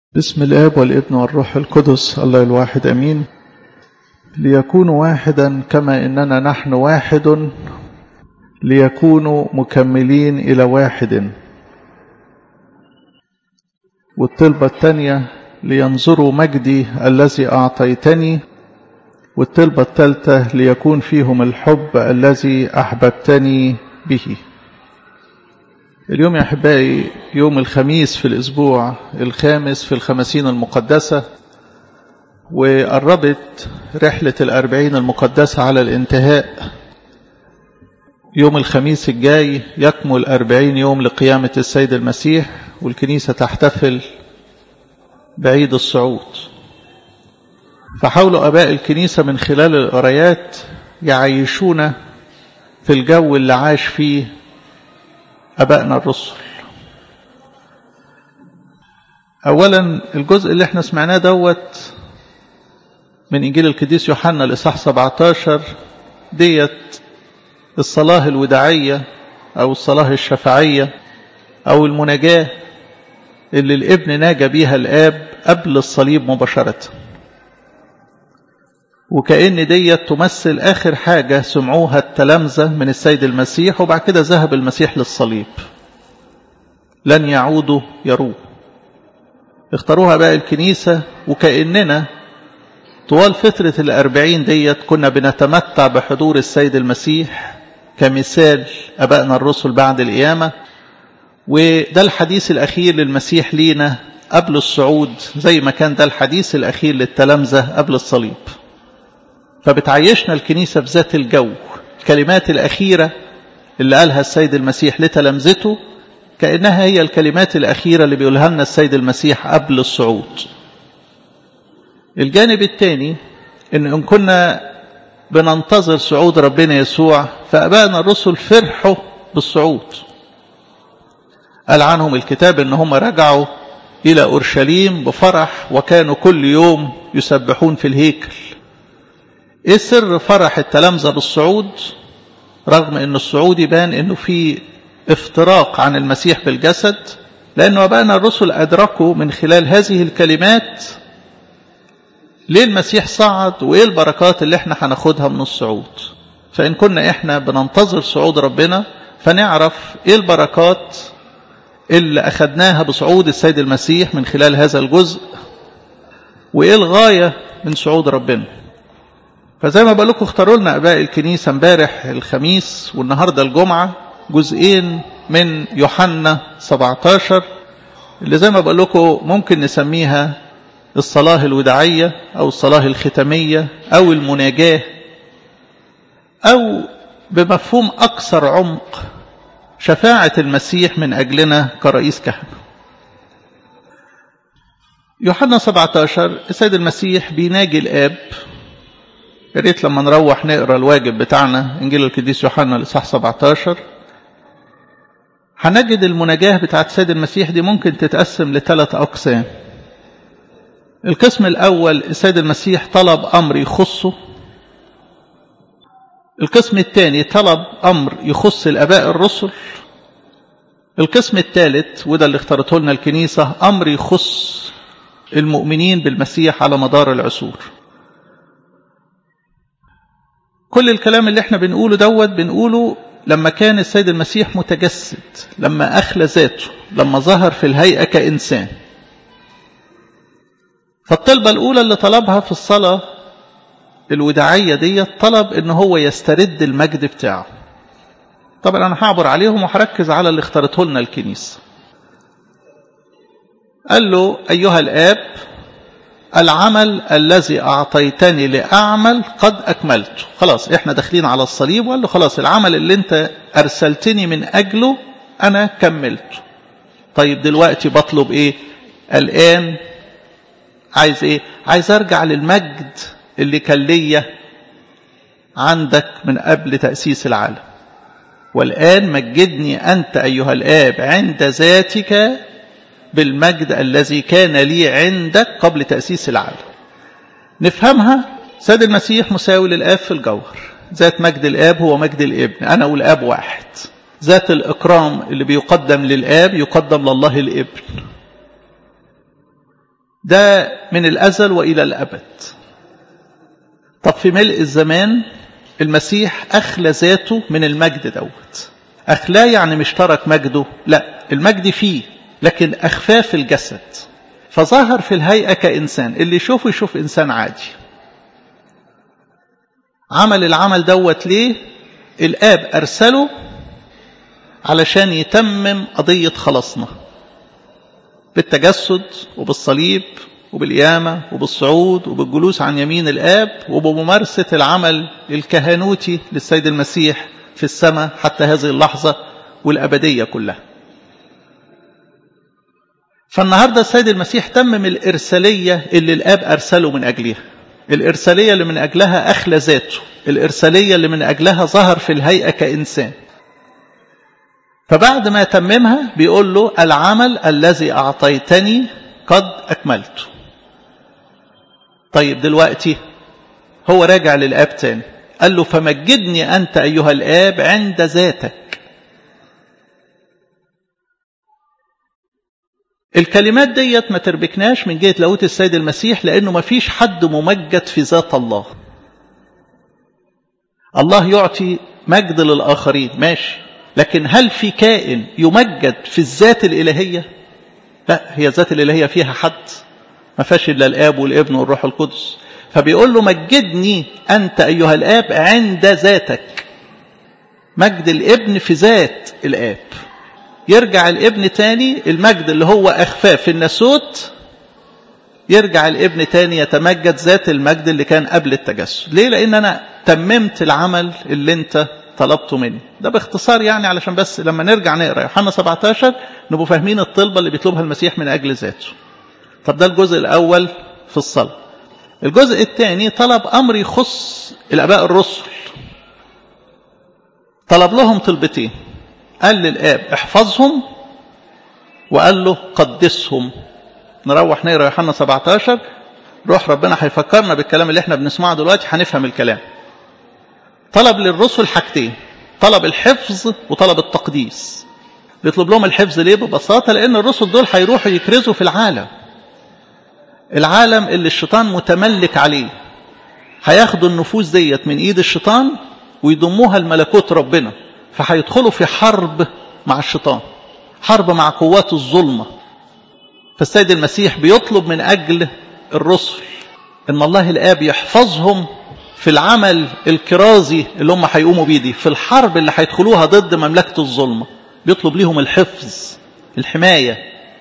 بسم الآب والابن والروح القدس الله الواحد أمين ليكونوا واحدا كما إننا نحن واحد ليكونوا مكملين إلى واحد والطلبة الثانية لينظروا مجدي الذي أعطيتني والطلبة الثالثة ليكون فيهم الحب الذي أحببتني به اليوم يا أحبائي يوم الخميس في الأسبوع الخامس في الخمسين المقدسة وقربت رحلة الأربعين المقدسة على الانتهاء يوم الخميس الجاي يكمل أربعين يوم لقيامة السيد المسيح والكنيسة تحتفل بعيد الصعود فحاولوا أباء الكنيسة من خلال القرايات يعيشونا في الجو اللي عاش فيه أبائنا الرسل أولا الجزء اللي احنا سمعناه دوت من إنجيل القديس يوحنا الإصحاح 17 ديت الصلاة الوداعية أو الصلاة الشفاعية أو المناجاة اللي الابن ناجى بيها الآب قبل الصليب مباشرة وكأن ديت تمثل آخر حاجة سمعوها التلامذة من السيد المسيح وبعد كده ذهب المسيح للصليب لن يعودوا يروه اختاروها بقى الكنيسة وكأننا طوال فترة الأربعين ديت كنا بنتمتع بحضور السيد المسيح كمثال أبائنا الرسل بعد القيامة وده الحديث الأخير للمسيح لينا قبل الصعود زي ما كان ده الحديث الأخير للتلامذة قبل الصليب فبتعيشنا الكنيسة في ذات الجو الكلمات الأخيرة اللي قالها السيد المسيح لتلامذته كأنها هي الكلمات الأخيرة اللي بيقولها لنا السيد المسيح قبل الصعود الجانب الثاني إن إن كنا بننتظر صعود ربنا يسوع فأبائنا الرسل فرحوا بالصعود قال عنهم الكتاب إن هم رجعوا إلى أورشليم بفرح وكانوا كل يوم يسبحون في الهيكل ايه سر فرح التلامذة بالصعود رغم ان الصعود يبان انه في افتراق عن المسيح بالجسد لانه ابائنا الرسل ادركوا من خلال هذه الكلمات ليه المسيح صعد وايه البركات اللي احنا هناخدها من الصعود فان كنا احنا بننتظر صعود ربنا فنعرف ايه البركات اللي اخدناها بصعود السيد المسيح من خلال هذا الجزء وايه الغايه من صعود ربنا فزي ما بقول لكم اختاروا لنا اباء الكنيسه امبارح الخميس والنهارده الجمعه جزئين من يوحنا 17 اللي زي ما بقول لكم ممكن نسميها الصلاه الوداعيه او الصلاه الختاميه او المناجاه او بمفهوم اكثر عمق شفاعه المسيح من اجلنا كرئيس كهنه يوحنا 17 السيد المسيح بيناجي الاب يا ريت لما نروح نقرا الواجب بتاعنا انجيل القديس يوحنا الاصحاح 17 هنجد المناجاه بتاعت السيد المسيح دي ممكن تتقسم لثلاث اقسام القسم الاول السيد المسيح طلب امر يخصه القسم الثاني طلب امر يخص الاباء الرسل القسم الثالث وده اللي اختارته لنا الكنيسه امر يخص المؤمنين بالمسيح على مدار العصور كل الكلام اللي احنا بنقوله دوت بنقوله لما كان السيد المسيح متجسد لما أخلى ذاته لما ظهر في الهيئة كإنسان فالطلبة الأولى اللي طلبها في الصلاة الوداعية دي طلب ان هو يسترد المجد بتاعه طبعا أنا هعبر عليهم وهركز على اللي اختارته لنا الكنيسة قال له أيها الآب العمل الذي أعطيتني لأعمل قد أكملته خلاص إحنا داخلين على الصليب وقال له خلاص العمل اللي أنت أرسلتني من أجله أنا كملته طيب دلوقتي بطلب إيه الآن عايز إيه عايز أرجع للمجد اللي كان ليا عندك من قبل تأسيس العالم والآن مجدني أنت أيها الآب عند ذاتك بالمجد الذي كان لي عندك قبل تأسيس العالم نفهمها سيد المسيح مساوي للآب في الجوهر ذات مجد الآب هو مجد الابن أنا والآب واحد ذات الإكرام اللي بيقدم للآب يقدم لله الابن ده من الأزل وإلى الأبد طب في ملء الزمان المسيح أخلى ذاته من المجد دوت أخلاه يعني مش ترك مجده لا المجد فيه لكن أخفاه في الجسد فظهر في الهيئة كإنسان اللي يشوفه يشوف إنسان عادي عمل العمل دوت ليه الآب أرسله علشان يتمم قضية خلاصنا بالتجسد وبالصليب وبالقيامة وبالصعود وبالجلوس عن يمين الآب وبممارسة العمل الكهنوتي للسيد المسيح في السماء حتى هذه اللحظة والأبدية كلها فالنهاردة السيد المسيح تمم الإرسالية اللي الآب أرسله من أجلها الإرسالية اللي من أجلها أخلى ذاته الإرسالية اللي من أجلها ظهر في الهيئة كإنسان فبعد ما تممها بيقول له العمل الذي أعطيتني قد أكملته طيب دلوقتي هو راجع للآب تاني قال له فمجدني أنت أيها الآب عند ذاتك الكلمات ديت ما تربكناش من جهة لاهوت السيد المسيح لأنه ما فيش حد ممجد في ذات الله الله يعطي مجد للآخرين ماشي لكن هل في كائن يمجد في الذات الإلهية لا هي الذات الإلهية فيها حد ما فيهاش إلا الآب والابن والروح القدس فبيقول له مجدني أنت أيها الآب عند ذاتك مجد الابن في ذات الآب يرجع الابن تاني المجد اللي هو أخفاه في الناسوت يرجع الابن تاني يتمجد ذات المجد اللي كان قبل التجسد ليه لأن أنا تممت العمل اللي انت طلبته مني ده باختصار يعني علشان بس لما نرجع نقرا يوحنا 17 نبقوا فاهمين الطلبة اللي بيطلبها المسيح من أجل ذاته طب ده الجزء الأول في الصلاة الجزء الثاني طلب أمر يخص الآباء الرسل طلب لهم طلبتين قال للآب احفظهم وقال له قدسهم نروح نقرا يوحنا 17 روح ربنا هيفكرنا بالكلام اللي احنا بنسمعه دلوقتي هنفهم الكلام طلب للرسل حاجتين طلب الحفظ وطلب التقديس بيطلب لهم الحفظ ليه ببساطة لأن الرسل دول هيروحوا يكرزوا في العالم العالم اللي الشيطان متملك عليه هياخدوا النفوس ديت من ايد الشيطان ويضموها لملكوت ربنا فهيدخلوا في حرب مع الشيطان حرب مع قوات الظلمة فالسيد المسيح بيطلب من أجل الرسل ان الله الآب يحفظهم في العمل الكرازي اللي هم هيقوموا بيه دي في الحرب اللي هيدخلوها ضد مملكة الظلمة بيطلب ليهم الحفظ الحماية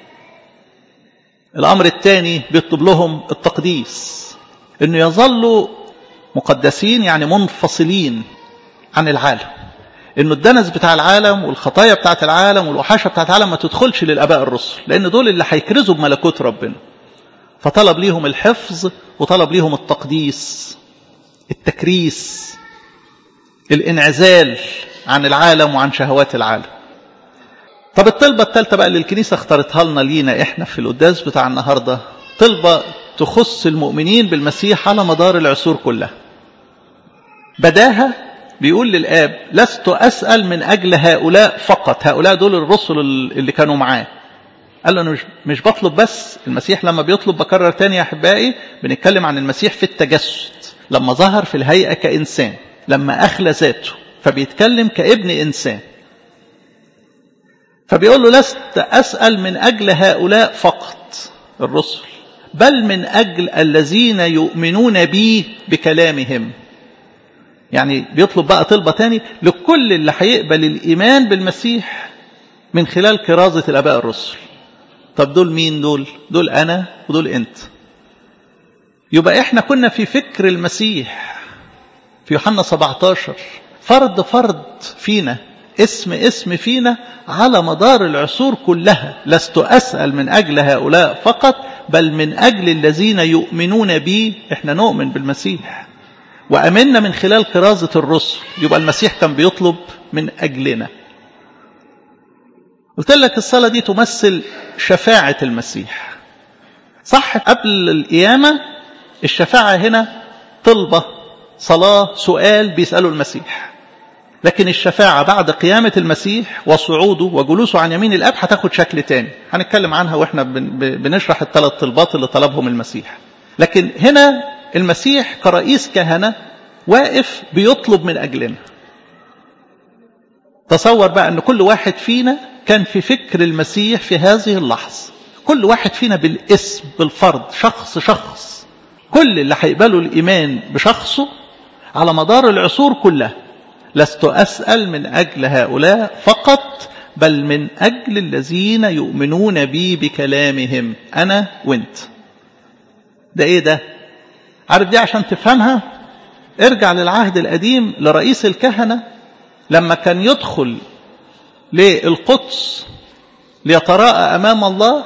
الأمر الثاني بيطلب لهم التقديس انه يظلوا مقدسين يعني منفصلين عن العالم انه الدنس بتاع العالم والخطايا بتاعت العالم والوحاشة بتاعت العالم ما تدخلش للآباء الرسل لأن دول اللي هيكرزوا بملكوت ربنا فطلب ليهم الحفظ وطلب ليهم التقديس التكريس الانعزال عن العالم وعن شهوات العالم طب الطلبة الثالثة بقى اللي الكنيسة اختارتها لنا لينا احنا في القداس بتاع النهاردة طلبة تخص المؤمنين بالمسيح على مدار العصور كلها بداها بيقول للآب لست أسأل من أجل هؤلاء فقط هؤلاء دول الرسل اللي كانوا معاه قال له أنا مش, مش بطلب بس المسيح لما بيطلب بكرر تاني يا أحبائي بنتكلم عن المسيح في التجسد لما ظهر في الهيئة كإنسان لما أخلى ذاته فبيتكلم كابن إنسان فبيقول له لست أسأل من أجل هؤلاء فقط الرسل بل من أجل الذين يؤمنون بي بكلامهم يعني بيطلب بقى طلبة تاني لكل اللي هيقبل الإيمان بالمسيح من خلال كرازة الأباء الرسل طب دول مين دول دول أنا ودول أنت يبقى احنا كنا في فكر المسيح في يوحنا 17 فرد فرد فينا اسم اسم فينا على مدار العصور كلها لست أسأل من أجل هؤلاء فقط بل من أجل الذين يؤمنون بي احنا نؤمن بالمسيح وأمنا من خلال كرازة الرسل يبقى المسيح كان بيطلب من أجلنا قلت لك الصلاة دي تمثل شفاعة المسيح صح قبل القيامة الشفاعة هنا طلبة صلاة سؤال بيسأله المسيح لكن الشفاعة بعد قيامة المسيح وصعوده وجلوسه عن يمين الأب هتاخد شكل تاني هنتكلم عنها وإحنا بنشرح الثلاث طلبات اللي طلبهم المسيح لكن هنا المسيح كرئيس كهنة واقف بيطلب من أجلنا تصور بقى أن كل واحد فينا كان في فكر المسيح في هذه اللحظة كل واحد فينا بالاسم بالفرد شخص شخص كل اللي هيقبلوا الإيمان بشخصه على مدار العصور كلها لست أسأل من أجل هؤلاء فقط بل من أجل الذين يؤمنون بي بكلامهم أنا وانت ده إيه ده عارف دي عشان تفهمها ارجع للعهد القديم لرئيس الكهنة لما كان يدخل للقدس ليتراءى أمام الله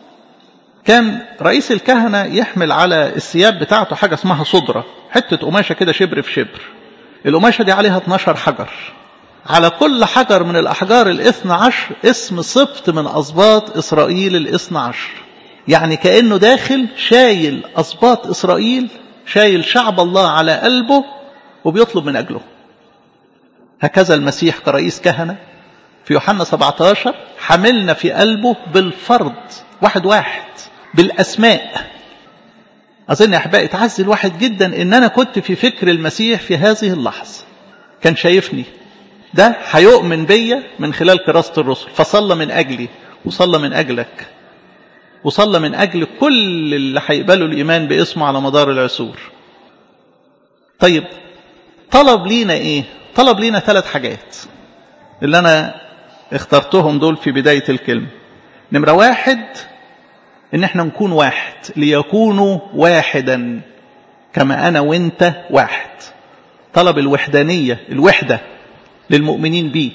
كان رئيس الكهنة يحمل على الثياب بتاعته حاجة اسمها صدرة حتة قماشة كده شبر في شبر القماشة دي عليها 12 حجر على كل حجر من الأحجار الاثنى عشر اسم سبط من أسباط إسرائيل الاثنى عشر يعني كأنه داخل شايل أسباط إسرائيل شايل شعب الله على قلبه وبيطلب من أجله هكذا المسيح كرئيس كهنة في يوحنا 17 حملنا في قلبه بالفرد واحد واحد بالأسماء أظن يا أحبائي تعزي الواحد جدا إن أنا كنت في فكر المسيح في هذه اللحظة كان شايفني ده هيؤمن بيا من خلال كراسة الرسل فصلى من أجلي وصلى من أجلك وصلى من أجل كل اللي هيقبلوا الإيمان باسمه على مدار العصور طيب طلب لينا إيه طلب لينا ثلاث حاجات اللي أنا اخترتهم دول في بداية الكلمة نمرة واحد ان احنا نكون واحد ليكونوا واحدا كما انا وانت واحد طلب الوحدانية الوحدة للمؤمنين بيه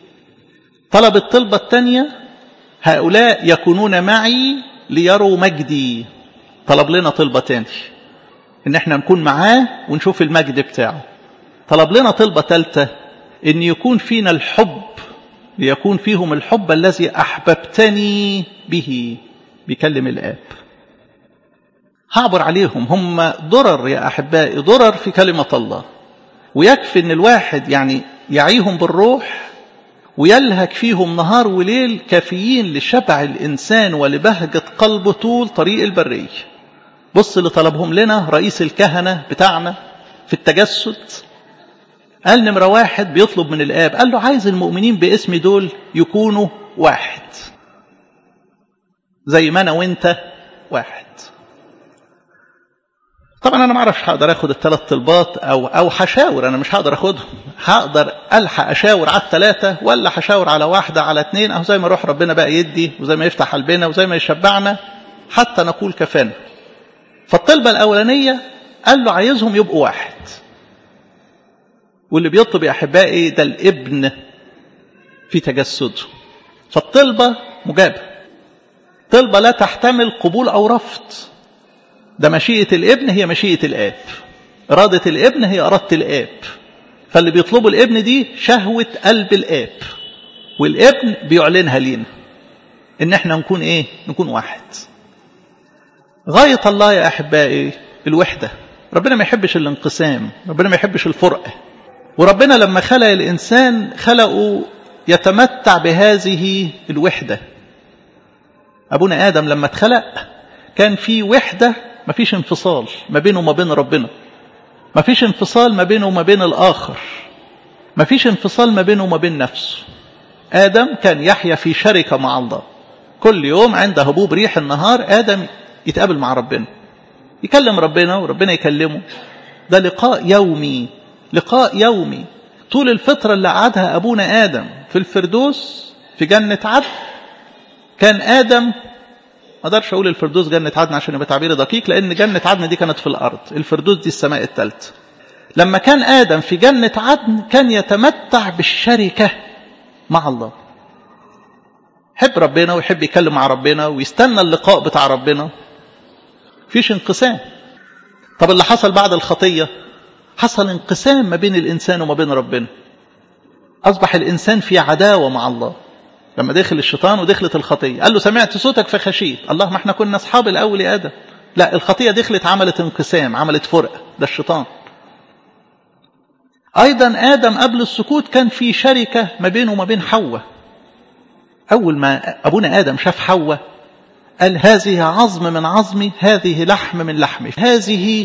طلب الطلبة الثانية هؤلاء يكونون معي ليروا مجدي طلب لنا طلبة تاني ان احنا نكون معاه ونشوف المجد بتاعه طلب لنا طلبة ثالثة ان يكون فينا الحب ليكون فيهم الحب الذي احببتني به بيكلم الآب هعبر عليهم هم ضرر يا أحبائي ضرر في كلمة الله ويكفي أن الواحد يعني يعيهم بالروح ويلهك فيهم نهار وليل كافيين لشبع الإنسان ولبهجة قلبه طول طريق البرية بص اللي طلبهم لنا رئيس الكهنة بتاعنا في التجسد قال نمرة واحد بيطلب من الآب قال له عايز المؤمنين باسم دول يكونوا واحد زي ما انا وانت واحد طبعا انا ما اعرفش هقدر اخد الثلاث طلبات او او هشاور انا مش هقدر اخدهم هقدر الحق اشاور على الثلاثه ولا هشاور على واحده على اثنين او زي ما روح ربنا بقى يدي وزي ما يفتح قلبنا وزي ما يشبعنا حتى نقول كفانا فالطلبه الاولانيه قال له عايزهم يبقوا واحد واللي بيطلب يا احبائي ده الابن في تجسده فالطلبه مجابه طلبة لا تحتمل قبول أو رفض ده مشيئة الابن هي مشيئة الآب إرادة الابن هي إرادة الآب فاللي بيطلبوا الابن دي شهوة قلب الآب والابن بيعلنها لينا إن احنا نكون إيه نكون واحد غاية الله يا أحبائي الوحدة ربنا ما يحبش الانقسام ربنا ما يحبش الفرقة وربنا لما خلق الإنسان خلقه يتمتع بهذه الوحدة أبونا آدم لما اتخلق كان في وحدة ما فيش انفصال ما بينه وما بين ربنا ما فيش انفصال ما بينه وما بين الآخر ما فيش انفصال ما بينه وما بين نفسه آدم كان يحيا في شركة مع الله كل يوم عند هبوب ريح النهار آدم يتقابل مع ربنا يكلم ربنا وربنا يكلمه ده لقاء يومي لقاء يومي طول الفترة اللي قعدها أبونا آدم في الفردوس في جنة عدن كان آدم ما اقدرش اقول الفردوس جنة عدن عشان يبقى تعبير دقيق لأن جنة عدن دي كانت في الأرض الفردوس دي السماء الثالثة لما كان آدم في جنة عدن كان يتمتع بالشركة مع الله يحب ربنا ويحب يكلم مع ربنا ويستنى اللقاء بتاع ربنا فيش انقسام طب اللي حصل بعد الخطية حصل انقسام ما بين الإنسان وما بين ربنا أصبح الإنسان في عداوة مع الله لما دخل الشيطان ودخلت الخطية قال له سمعت صوتك فخشيت الله ما احنا كنا أصحاب الأول يا آدم لا الخطية دخلت عملت انقسام عملت فرقة ده الشيطان أيضا آدم قبل السكوت كان في شركة ما بينه وما بين حواء أول ما أبونا آدم شاف حواء قال هذه عظم من عظمي هذه لحم من لحمي هذه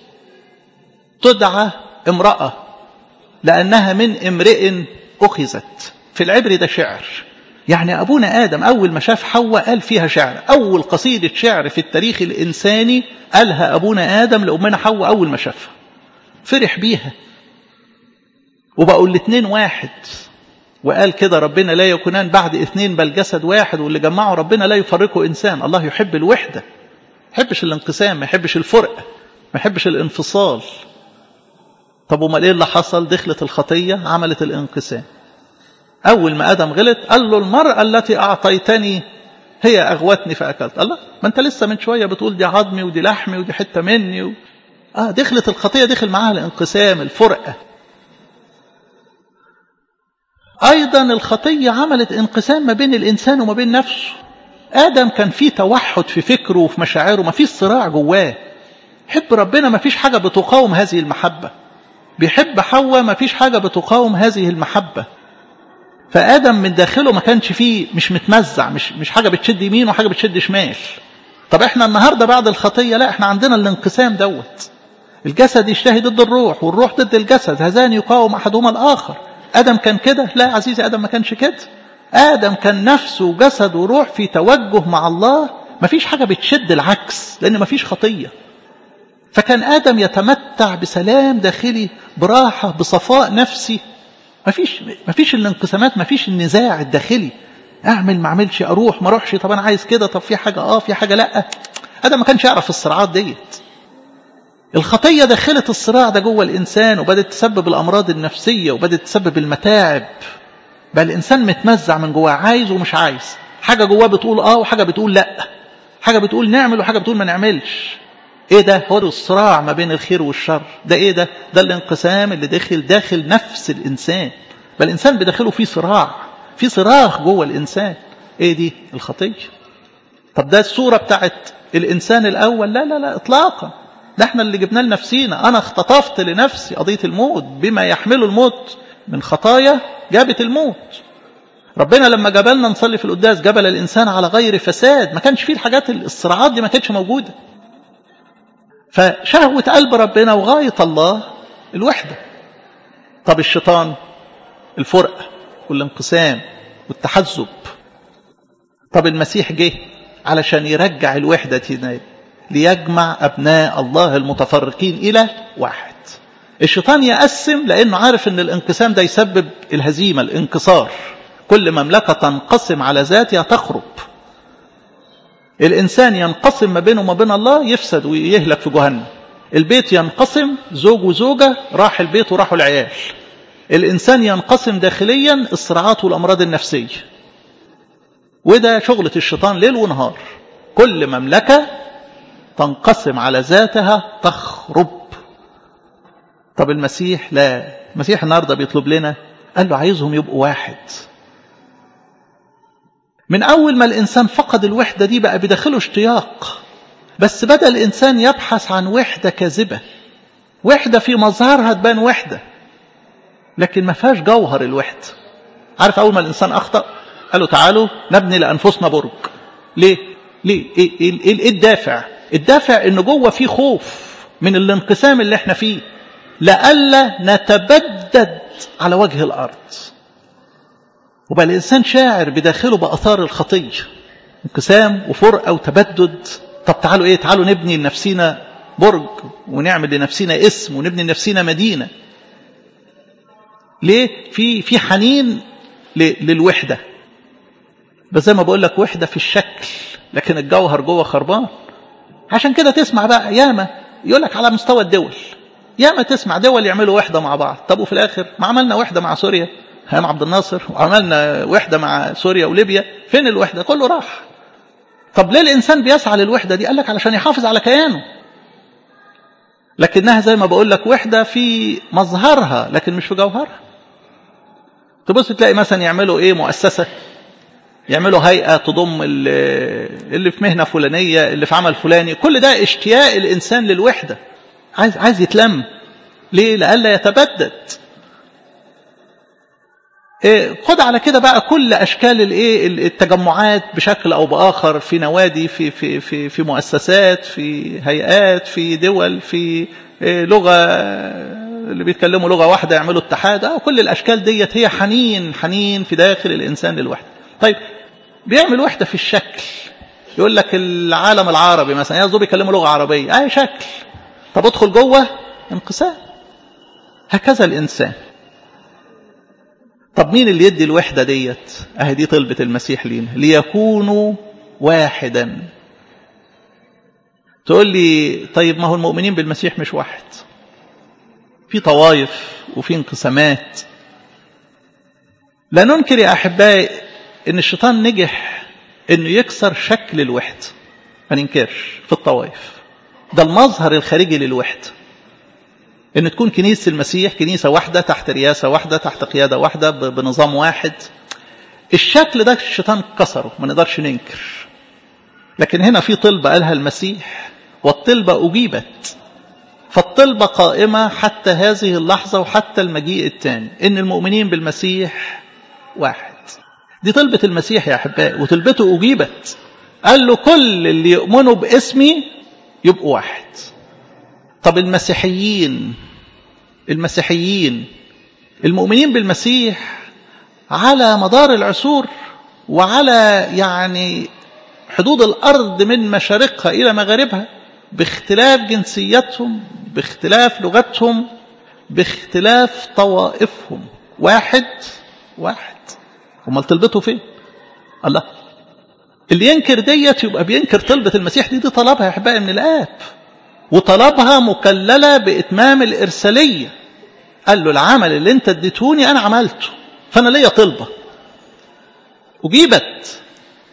تدعى امرأة لأنها من امرئ أخذت في العبر ده شعر يعني أبونا آدم أول ما شاف حواء قال فيها شعر أول قصيدة شعر في التاريخ الإنساني قالها أبونا آدم لأمنا حواء أول ما شافها فرح بيها وبقوا الاثنين واحد وقال كده ربنا لا يكونان بعد اثنين بل جسد واحد واللي جمعه ربنا لا يفرقه إنسان الله يحب الوحدة ما يحبش الانقسام ما يحبش الفرقة ما يحبش الانفصال طب وما ايه اللي حصل دخلت الخطية عملت الانقسام أول ما آدم غلط قال له المرأة التي أعطيتني هي أغوتني فأكلت الله ما أنت لسه من شوية بتقول دي عظمي ودي لحمي ودي حتة مني و... آه دخلت الخطية دخل معاها الانقسام الفرقة أيضا الخطية عملت انقسام ما بين الإنسان وما بين نفسه آدم كان فيه توحد في فكره وفي مشاعره ما فيش صراع جواه حب ربنا ما فيش حاجة بتقاوم هذه المحبة بيحب حواء ما فيش حاجة بتقاوم هذه المحبة فآدم من داخله ما كانش فيه مش متمزع مش مش حاجة بتشد يمين وحاجة بتشد شمال طب احنا النهاردة بعد الخطية لا احنا عندنا الانقسام دوت الجسد يشتهي ضد الروح والروح ضد الجسد هذان يقاوم أحدهما الآخر آدم كان كده لا عزيزي آدم ما كانش كده آدم كان نفسه وجسد وروح في توجه مع الله ما فيش حاجة بتشد العكس لأن ما فيش خطية فكان آدم يتمتع بسلام داخلي براحة بصفاء نفسي ما فيش ما فيش الانقسامات ما فيش النزاع الداخلي اعمل ما اعملش اروح ما اروحش طب انا عايز كده طب في حاجه اه في حاجه لا ادم ما كانش يعرف الصراعات ديت الخطيه دخلت الصراع ده جوه الانسان وبدات تسبب الامراض النفسيه وبدات تسبب المتاعب بقى الانسان متمزع من جواه عايز ومش عايز حاجه جواه بتقول اه وحاجه بتقول لا حاجه بتقول نعمل وحاجه بتقول ما نعملش ايه ده هو الصراع ما بين الخير والشر ده ايه ده ده الانقسام اللي داخل داخل نفس الانسان بل الانسان بداخله فيه صراع في صراخ جوه الانسان ايه دي الخطيه طب ده الصوره بتاعت الانسان الاول لا لا لا اطلاقا ده احنا اللي جبناه لنفسينا انا اختطفت لنفسي قضيه الموت بما يحمله الموت من خطايا جابت الموت ربنا لما جبلنا نصلي في القداس جبل الانسان على غير فساد ما كانش فيه الحاجات الصراعات دي ما كانتش موجوده فشهوة قلب ربنا وغاية الله الوحدة طب الشيطان الفرقة والانقسام والتحزب طب المسيح جه علشان يرجع الوحدة تاني ليجمع أبناء الله المتفرقين إلى واحد الشيطان يقسم لأنه عارف أن الانقسام ده يسبب الهزيمة الانكسار كل مملكة تنقسم على ذاتها تخرب الإنسان ينقسم ما بينه وما بين الله يفسد ويهلك في جهنم البيت ينقسم زوج وزوجة راح البيت وراحوا العيال الإنسان ينقسم داخليا الصراعات والأمراض النفسية وده شغلة الشيطان ليل ونهار كل مملكة تنقسم على ذاتها تخرب طب المسيح لا المسيح النهاردة بيطلب لنا قال له عايزهم يبقوا واحد من أول ما الإنسان فقد الوحدة دي بقى بداخله اشتياق بس بدأ الإنسان يبحث عن وحدة كاذبة وحدة في مظهرها تبان وحدة لكن ما فيهاش جوهر الوحدة عارف أول ما الإنسان أخطأ قالوا تعالوا نبني لأنفسنا برج ليه؟ ليه؟ إيه, إيه, إيه الدافع؟ الدافع إن جوه في خوف من الانقسام اللي احنا فيه لئلا نتبدد على وجه الأرض وبقى الإنسان شاعر بداخله بأثار الخطية انقسام وفرقة وتبدد طب تعالوا إيه تعالوا نبني لنفسينا برج ونعمل لنفسينا اسم ونبني لنفسينا مدينة ليه في في حنين للوحدة بس زي ما بقول لك وحدة في الشكل لكن الجوهر جوه خربان عشان كده تسمع بقى ياما يقول لك على مستوى الدول ياما تسمع دول يعملوا وحدة مع بعض طب وفي الآخر ما عملنا وحدة مع سوريا هام عبد الناصر وعملنا وحدة مع سوريا وليبيا فين الوحدة كله راح طب ليه الإنسان بيسعى للوحدة دي قال لك علشان يحافظ على كيانه لكنها زي ما بقول لك وحدة في مظهرها لكن مش في جوهرها تبص تلاقي مثلا يعملوا ايه مؤسسة يعملوا هيئة تضم اللي في مهنة فلانية اللي في عمل فلاني كل ده اشتياق الإنسان للوحدة عايز عايز يتلم ليه لألا يتبدد خد على كده بقى كل اشكال الايه التجمعات بشكل او باخر في نوادي في في في في مؤسسات في هيئات في دول في لغه اللي بيتكلموا لغه واحده يعملوا اتحاد كل الاشكال ديت هي حنين حنين في داخل الانسان للوحده طيب بيعمل وحده في الشكل يقول لك العالم العربي مثلا يا بيتكلموا لغه عربيه اي شكل طب ادخل جوه انقسام هكذا الانسان طب مين اللي يدي الوحدة ديت اهي دي طلبة المسيح لينا ليكونوا واحدا تقول لي طيب ما هو المؤمنين بالمسيح مش واحد في طوائف وفي انقسامات لا ننكر يا أحبائي ان الشيطان نجح انه يكسر شكل الوحدة ما ننكرش في الطوائف ده المظهر الخارجي للوحده ان تكون كنيسه المسيح كنيسه واحده تحت رياسه واحده تحت قياده واحده بنظام واحد الشكل ده الشيطان كسره ما نقدرش ننكر لكن هنا في طلبه قالها المسيح والطلبه اجيبت فالطلبه قائمه حتى هذه اللحظه وحتى المجيء الثاني ان المؤمنين بالمسيح واحد دي طلبه المسيح يا احبائي وطلبته اجيبت قال له كل اللي يؤمنوا باسمي يبقوا واحد طب المسيحيين المسيحيين المؤمنين بالمسيح على مدار العصور وعلى يعني حدود الأرض من مشارقها إلى مغاربها باختلاف جنسيتهم باختلاف لغتهم باختلاف طوائفهم واحد واحد امال طلبته فين الله اللي ينكر ديت يبقى بينكر طلبة المسيح دي دي طلبها يا أحبائي من الآب وطلبها مكللة بإتمام الإرسالية قال له العمل اللي انت اديتوني أنا عملته فأنا ليا طلبة أجيبت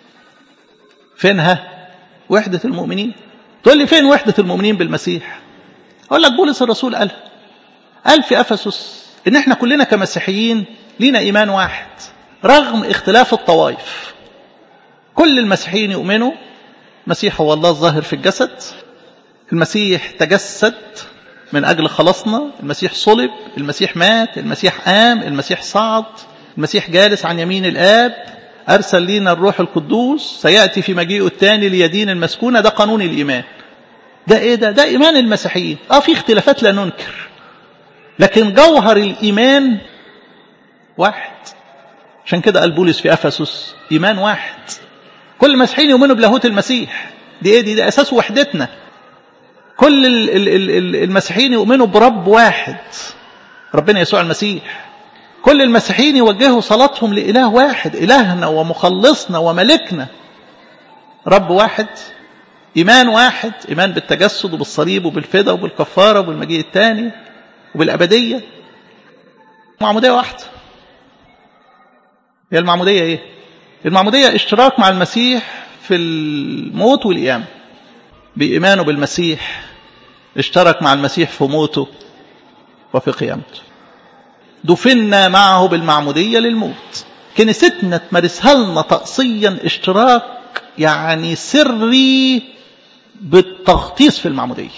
فينها وحدة المؤمنين تقول لي فين وحدة المؤمنين بالمسيح أقول لك بولس الرسول قال قال في أفسس إن احنا كلنا كمسيحيين لينا إيمان واحد رغم اختلاف الطوائف كل المسيحيين يؤمنوا مسيح هو الله الظاهر في الجسد المسيح تجسد من أجل خلاصنا المسيح صلب المسيح مات المسيح قام المسيح صعد المسيح جالس عن يمين الآب أرسل لنا الروح القدوس سيأتي في مجيئه الثاني ليدين المسكونة ده قانون الإيمان ده إيه ده ده إيمان المسيحيين آه في اختلافات لا ننكر لكن جوهر الإيمان واحد عشان كده قال بولس في أفسس إيمان واحد كل المسيحيين يؤمنوا بلاهوت المسيح دي ايه دي, دي اساس وحدتنا كل المسيحيين يؤمنوا برب واحد ربنا يسوع المسيح كل المسيحيين يوجهوا صلاتهم لإله واحد إلهنا ومخلصنا وملكنا رب واحد إيمان واحد إيمان بالتجسد وبالصليب وبالفدا وبالكفارة وبالمجيء الثاني وبالأبدية معمودية واحدة هي المعمودية إيه؟ المعمودية اشتراك مع المسيح في الموت والقيامة بإيمانه بالمسيح اشترك مع المسيح في موته وفي قيامته دفنا معه بالمعمودية للموت كنيستنا تمارسها لنا طقسيا اشتراك يعني سري بالتغطيس في المعمودية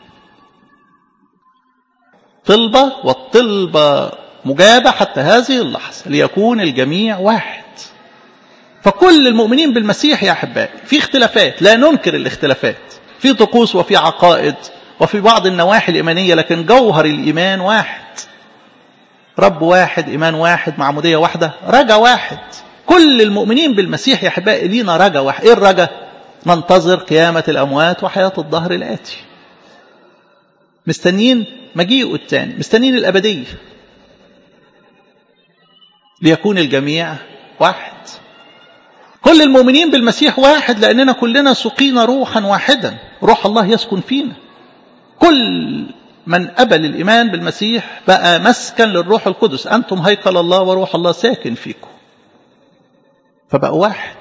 طلبة والطلبة مجابة حتى هذه اللحظة ليكون الجميع واحد فكل المؤمنين بالمسيح يا أحبائي في اختلافات لا ننكر الاختلافات في طقوس وفي عقائد وفي بعض النواحي الإيمانية لكن جوهر الإيمان واحد رب واحد إيمان واحد معمودية واحدة رجا واحد كل المؤمنين بالمسيح يا أحبائي لينا رجا واحد إيه الرجا ننتظر قيامة الأموات وحياة الظهر الآتي مستنيين مجيئه الثاني مستنيين الأبدية ليكون الجميع واحد كل المؤمنين بالمسيح واحد لأننا كلنا سقينا روحا واحدا روح الله يسكن فينا كل من قبل الإيمان بالمسيح بقى مسكن للروح القدس أنتم هيكل الله وروح الله ساكن فيكم فبقى واحد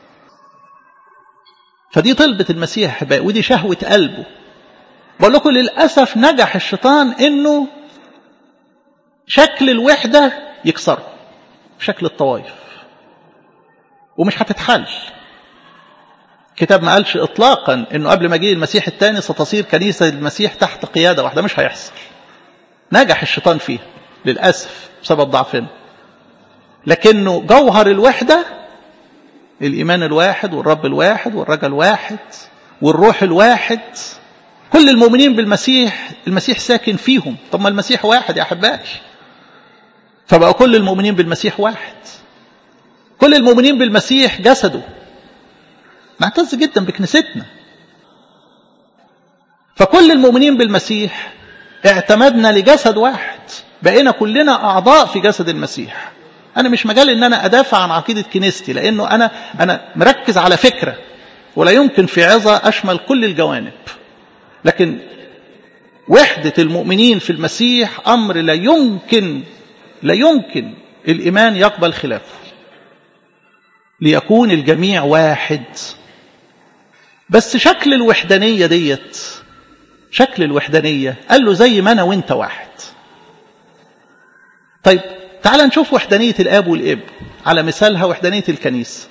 فدي طلبة المسيح بقى ودي شهوة قلبه بقول لكم للأسف نجح الشيطان إنه شكل الوحدة يكسره شكل الطوائف ومش هتتحل كتاب ما قالش اطلاقا انه قبل مجيء المسيح الثاني ستصير كنيسه المسيح تحت قياده واحده مش هيحصل نجح الشيطان فيها للاسف بسبب ضعفنا لكنه جوهر الوحدة الإيمان الواحد والرب الواحد والرجل الواحد والروح الواحد كل المؤمنين بالمسيح المسيح ساكن فيهم طب ما المسيح واحد يا أحبائي فبقى كل المؤمنين بالمسيح واحد كل المؤمنين بالمسيح جسده نعتز جدا بكنيستنا فكل المؤمنين بالمسيح اعتمدنا لجسد واحد بقينا كلنا أعضاء في جسد المسيح أنا مش مجال إن أنا أدافع عن عقيدة كنيستي لأنه أنا أنا مركز على فكرة ولا يمكن في عظة أشمل كل الجوانب لكن وحدة المؤمنين في المسيح أمر لا يمكن لا يمكن الإيمان يقبل خلافه ليكون الجميع واحد بس شكل الوحدانية ديت شكل الوحدانية قال له زي ما أنا وإنت واحد طيب تعال نشوف وحدانية الآب والابن على مثالها وحدانية الكنيسة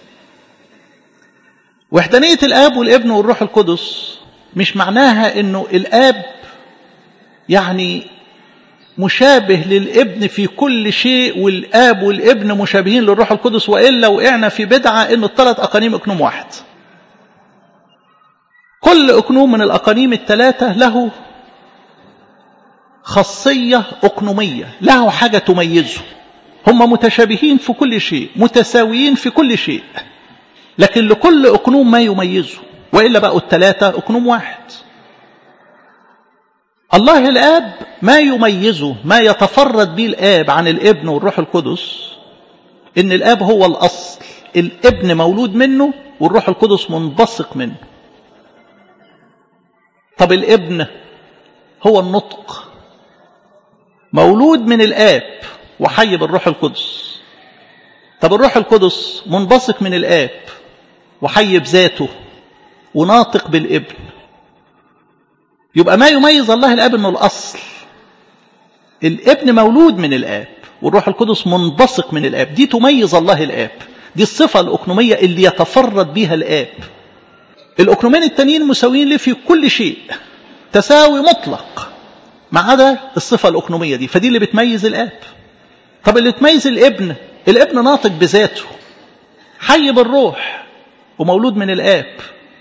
وحدانية الآب والابن والروح القدس مش معناها أنه الآب يعني مشابه للابن في كل شيء والآب والابن مشابهين للروح القدس وإلا وقعنا في بدعة أنه الثلاث أقانيم أقنوم واحد كل أقنوم من الأقانيم الثلاثة له خاصية أقنومية له حاجة تميزه هم متشابهين في كل شيء متساويين في كل شيء لكن لكل أقنوم ما يميزه وإلا بقوا الثلاثة أقنوم واحد الله الآب ما يميزه ما يتفرد به الآب عن الابن والروح القدس إن الآب هو الأصل الابن مولود منه والروح القدس منبثق منه طب الابن هو النطق مولود من الآب وحي بالروح القدس طب الروح القدس منبثق من الآب وحي بذاته وناطق بالابن يبقى ما يميز الله الآب أنه الأصل الابن مولود من الآب والروح القدس منبثق من الآب دي تميز الله الآب دي الصفة الأقنومية اللي يتفرد بها الآب الأقنومين التانيين مساويين له في كل شيء تساوي مطلق ما عدا الصفة الأقنومية دي فدي اللي بتميز الآب طب اللي تميز الابن الابن ناطق بذاته حي بالروح ومولود من الآب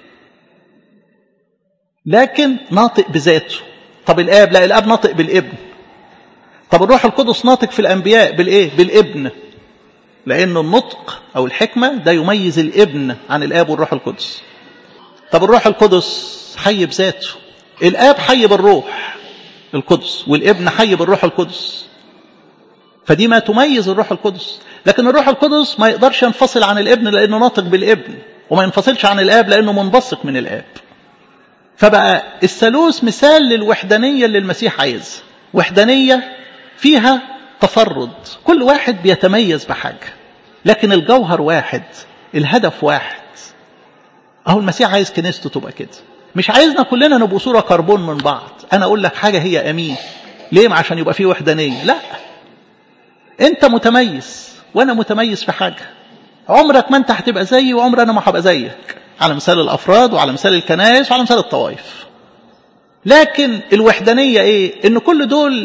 لكن ناطق بذاته طب الآب لا الآب ناطق بالابن طب الروح القدس ناطق في الأنبياء بالإيه بالابن لأن النطق أو الحكمة ده يميز الابن عن الآب والروح القدس طب الروح القدس حي بذاته الآب حي بالروح القدس والابن حي بالروح القدس فدي ما تميز الروح القدس لكن الروح القدس ما يقدرش ينفصل عن الابن لأنه ناطق بالابن وما ينفصلش عن الآب لأنه منبثق من الآب فبقى الثالوث مثال للوحدانية اللي المسيح عايزها وحدانية فيها تفرد كل واحد بيتميز بحاجة لكن الجوهر واحد الهدف واحد أهو المسيح عايز كنيسته تبقى كده مش عايزنا كلنا نبقى صورة كربون من بعض أنا أقول لك حاجة هي أمين ليه عشان يبقى فيه وحدانية لا أنت متميز وأنا متميز في حاجة عمرك ما أنت هتبقى زيي وعمر أنا ما هبقى زيك على مثال الأفراد وعلى مثال الكنائس وعلى مثال الطوائف لكن الوحدانية إيه إن كل دول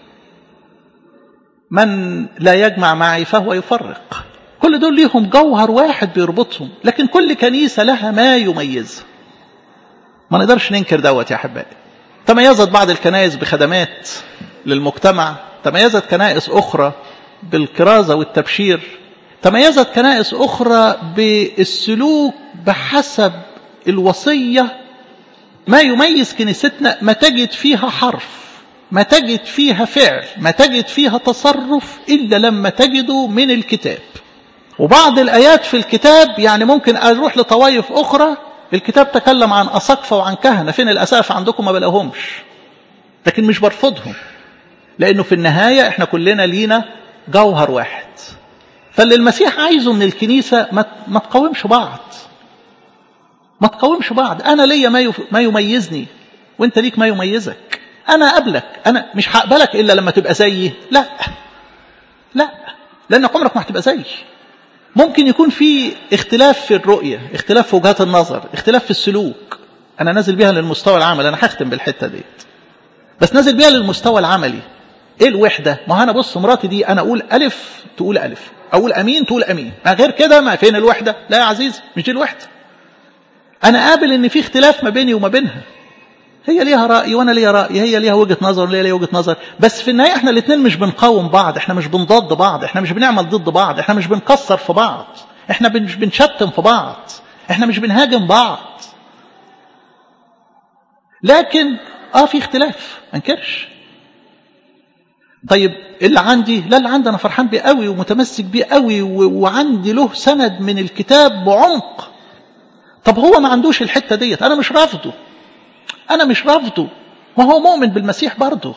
من لا يجمع معي فهو يفرق كل دول ليهم جوهر واحد بيربطهم لكن كل كنيسة لها ما يميزها ما نقدرش ننكر دوت يا أحبائي تميزت بعض الكنائس بخدمات للمجتمع تميزت كنائس أخرى بالكرازة والتبشير تميزت كنائس أخرى بالسلوك بحسب الوصية ما يميز كنيستنا ما تجد فيها حرف ما تجد فيها فعل ما تجد فيها تصرف إلا لما تجده من الكتاب وبعض الآيات في الكتاب يعني ممكن أروح لطوائف أخرى الكتاب تكلم عن أساقفة وعن كهنة فين الأساقفة عندكم ما بلاقوهمش لكن مش برفضهم لأنه في النهاية احنا كلنا لينا جوهر واحد فاللي المسيح عايزه من الكنيسة ما, ما تقاومش بعض ما تقاومش بعض أنا ليا ما, يف... ما يميزني وانت ليك ما يميزك أنا أقبلك أنا مش هقبلك إلا لما تبقى زيي لا لا لأنك عمرك ما هتبقى زيي ممكن يكون في اختلاف في الرؤية اختلاف في وجهات النظر اختلاف في السلوك أنا نازل بيها للمستوى العملي أنا هختم بالحتة ديت بس نازل بيها للمستوى العملي ايه الوحدة ما انا بص مراتي دي انا اقول الف تقول الف اقول امين تقول امين ما غير كده ما فين الوحدة لا يا عزيز مش دي الوحدة انا قابل ان في اختلاف ما بيني وما بينها هي ليها رأي وانا ليها رأي هي ليها وجهة نظر وليها ليها وجهة نظر بس في النهاية احنا الاثنين مش بنقاوم بعض احنا مش بنضد بعض احنا مش بنعمل ضد بعض احنا مش بنكسر في بعض احنا مش بنشتم في بعض احنا مش بنهاجم بعض لكن اه في اختلاف ما انكرش طيب اللي عندي لا اللي عندي انا فرحان بيه قوي ومتمسك بيه قوي وعندي له سند من الكتاب بعمق طب هو ما عندوش الحته ديت انا مش رافضه انا مش رافضه ما هو مؤمن بالمسيح برضه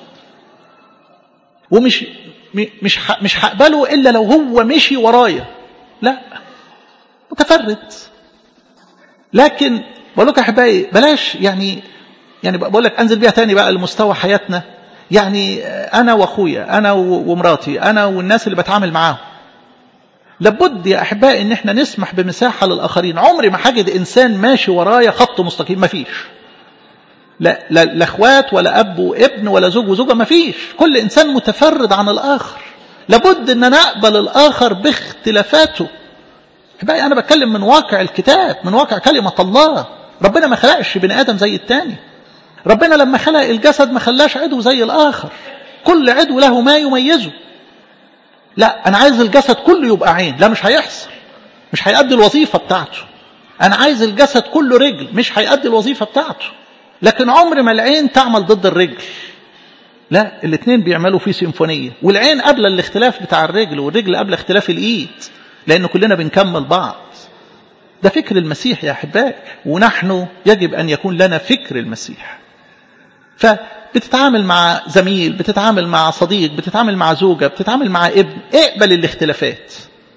ومش مش مش هقبله الا لو هو مشي ورايا لا متفرد لكن بقول لك يا احبائي بلاش يعني يعني بقول لك انزل بيها تاني بقى لمستوى حياتنا يعني انا واخويا انا ومراتي انا والناس اللي بتعامل معاهم لابد يا احبائي ان احنا نسمح بمساحه للاخرين عمري ما هجد انسان ماشي ورايا خط مستقيم مفيش لا لا لا اخوات ولا اب وابن ولا زوج وزوجه مفيش كل انسان متفرد عن الاخر لابد ان نقبل الاخر باختلافاته احبائي انا بتكلم من واقع الكتاب من واقع كلمه الله ربنا ما خلقش بني ادم زي التاني ربنا لما خلق الجسد ما خلاش عضو زي الآخر كل عضو له ما يميزه لا أنا عايز الجسد كله يبقى عين لا مش هيحصل مش هيأدي الوظيفة بتاعته أنا عايز الجسد كله رجل مش هيأدي الوظيفة بتاعته لكن عمر ما العين تعمل ضد الرجل لا الاثنين بيعملوا فيه سيمفونية والعين قبل الاختلاف بتاع الرجل والرجل قبل اختلاف الإيد لأن كلنا بنكمل بعض ده فكر المسيح يا أحبائي ونحن يجب أن يكون لنا فكر المسيح فبتتعامل مع زميل بتتعامل مع صديق بتتعامل مع زوجة بتتعامل مع ابن اقبل الاختلافات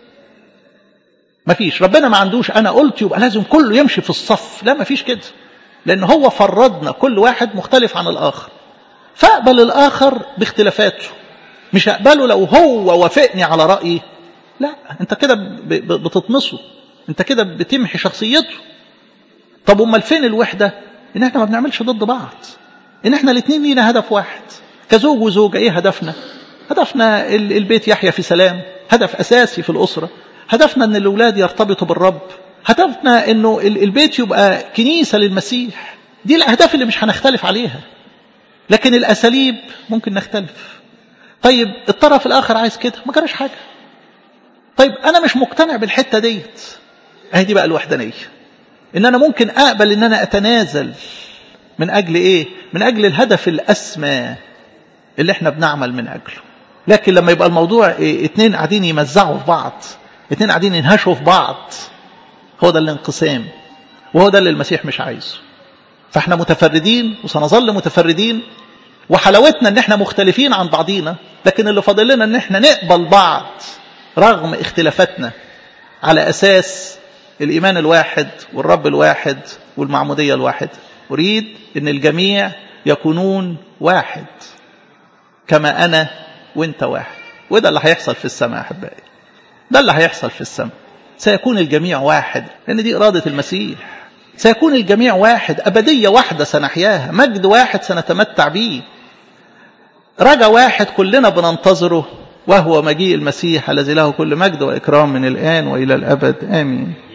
مفيش ربنا ما عندوش انا قلت يبقى لازم كله يمشي في الصف لا مفيش كده لان هو فرضنا كل واحد مختلف عن الاخر فاقبل الاخر باختلافاته مش اقبله لو هو وافقني على رايي لا انت كده بتطمسه انت كده بتمحي شخصيته طب امال فين الوحده ان احنا ما بنعملش ضد بعض ان احنا الاثنين لينا هدف واحد كزوج وزوجة ايه هدفنا هدفنا البيت يحيا في سلام هدف اساسي في الاسرة هدفنا ان الاولاد يرتبطوا بالرب هدفنا انه البيت يبقى كنيسة للمسيح دي الاهداف اللي مش هنختلف عليها لكن الاساليب ممكن نختلف طيب الطرف الاخر عايز كده ما جراش حاجة طيب انا مش مقتنع بالحتة ديت اهي دي بقى الوحدانية ان انا ممكن اقبل ان انا اتنازل من أجل إيه؟ من أجل الهدف الأسمى اللي احنا بنعمل من أجله لكن لما يبقى الموضوع إيه؟ اتنين قاعدين يمزعوا في بعض اتنين قاعدين ينهشوا في بعض هو ده الانقسام وهو ده اللي المسيح مش عايزه فاحنا متفردين وسنظل متفردين وحلاوتنا ان احنا مختلفين عن بعضينا لكن اللي فاضل لنا ان احنا نقبل بعض رغم اختلافاتنا على اساس الايمان الواحد والرب الواحد والمعموديه الواحده أريد أن الجميع يكونون واحد كما أنا وأنت واحد وده اللي هيحصل في السماء أحبائي ده اللي هيحصل في السماء سيكون الجميع واحد لأن دي إرادة المسيح سيكون الجميع واحد أبدية واحدة سنحياها مجد واحد سنتمتع به رجا واحد كلنا بننتظره وهو مجيء المسيح الذي له كل مجد وإكرام من الآن وإلى الأبد آمين